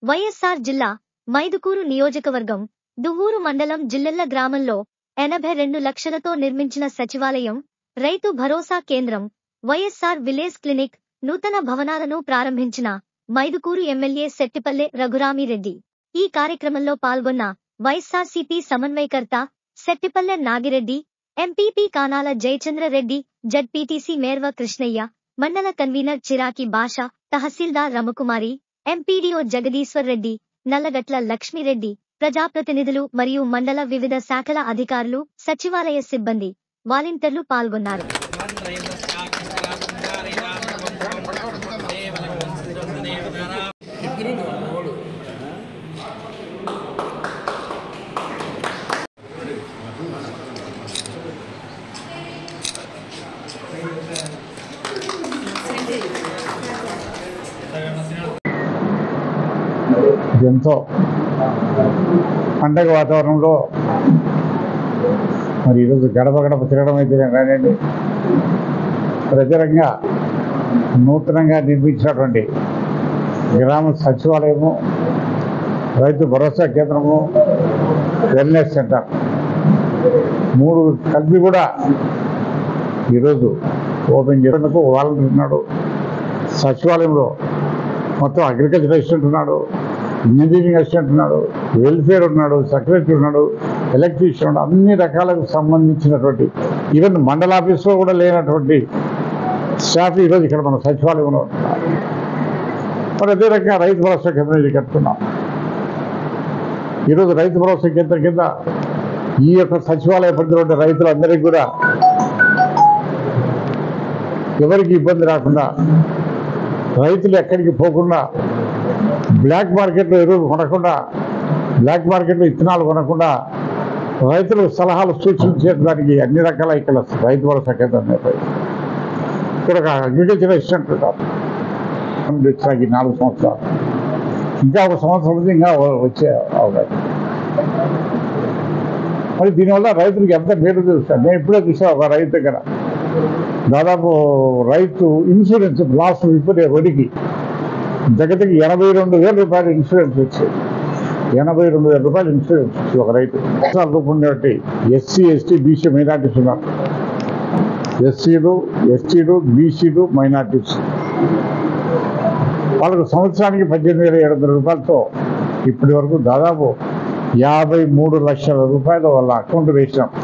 వైఎస్ఆర్ జిల్లా మైదుకూరు నియోజకవర్గం దువ్వూరు మండలం జిల్లెళ్ల గ్రామంలో ఎనభై రెండు లక్షలతో నిర్మించిన సచివాలయం రైతు భరోసా కేంద్రం వైఎస్ఆర్ విలేజ్ క్లినిక్ నూతన భవనాలను ప్రారంభించిన మైదుకూరు ఎమ్మెల్యే సెట్టిపల్లె రఘురామిరెడ్డి ఈ కార్యక్రమంలో పాల్గొన్న వైఎస్ఆర్సీపీ సమన్వయకర్త సెట్టిపల్లె నాగిరెడ్డి ఎంపీపీ కానాల జయచంద్రరెడ్డి జడ్పీటీసీ మేర్వ కృష్ణయ్య మండల కన్వీనర్ చిరాకి భాష తహసీల్దార్ రమకుమారి ఎంపీడీఓ జగదీశ్వర్ రెడ్డి నల్లగట్ల లక్ష్మీరెడ్డి ప్రజాప్రతినిధులు మరియు మండల వివిధ శాఖల అధికారులు సచివాలయ సిబ్బంది వాలంటీర్లు పాల్గొన్నారు ఎంతో పండగ వాతావరణంలో మరి ఈరోజు గడప గడప తిరగడం అయితే కానివ్వండి ప్రజలంగా నూతనంగా నిర్మించినటువంటి గ్రామ సచివాలయము రైతు భరోసా కేంద్రము వెల్నెస్ సెంటర్ మూడు కలిపి కూడా ఈరోజు ఓపెన్ చేసేందుకు వాలంటీర్ ఉన్నాడు సచివాలయంలో మొత్తం అగ్రికల్చర్ అసిస్టెంట్ ఉన్నాడు ఇంజనీరింగ్ అసిస్టెంట్ ఉన్నాడు వెల్ఫేర్ ఉన్నాడు సెక్రటరీ ఉన్నాడు ఎలక్ట్రీషియన్ ఉన్నాడు అన్ని రకాలకు సంబంధించినటువంటి ఈవెన్ మండల ఆఫీస్లో కూడా లేనటువంటి స్టాఫ్ ఈరోజు ఇక్కడ మన సచివాలయంలో ఉంటున్నారు మరి అదే రకంగా రైతు భరోసా కేంద్రం ఇది కట్టుకున్నాం ఈరోజు రైతు భరోసా కేంద్రం కింద ఈ యొక్క సచివాలయ పరిధిలో ఉండే రైతులందరికీ కూడా ఎవరికి ఇబ్బంది రాకుండా రైతులు ఎక్కడికి పోకుండా బ్లాక్ మార్కెట్లో ఎరువులు కొనకుండా బ్లాక్ మార్కెట్లో ఇత్తనాలు కొనకుండా రైతులకు సలహాలు సూచించేదానికి అన్ని రకాల ఇక్కడ రైతు భరోసా కేంద్రం నిర్వహిస్తారు. ఇక్కడ ఒక అగ్రికల్చర్ అసిస్టెంట్ ఉంటారు మనకి వచ్చాక ఈ నాలుగు సంవత్సరాలు ఇంకా ఒక సంవత్సరం ఉంది ఇంకా వచ్చే అవకాశం మరి దీనివల్ల రైతులకు ఎంత మేలు తెలుస్తాను నేను ఇప్పుడే చూసా ఒక రైతు దగ్గర దాదాపు రైతు ఇన్సూరెన్స్ లాస్ ఇప్పుడు వడికి దగ్గరికి ఎనభై రెండు వేల రూపాయలు ఇన్సూరెన్స్ వచ్చింది ఎనభై రెండు వేల రూపాయలు ఇన్సూరెన్స్ వచ్చింది ఒక రైతు రూపొందేటి ఎస్సీ ఎస్టీ బీసీ మైనార్టీస్ ఉన్నారు ఎస్సీలు ఎస్టీలు బీసీలు మైనార్టీస్ వాళ్ళకు సంవత్సరానికి పద్దెనిమిది వేల ఏడు వందల రూపాయలతో ఇప్పటి వరకు దాదాపు యాభై మూడు లక్షల రూపాయలు వాళ్ళ అకౌంట్ వేసినాం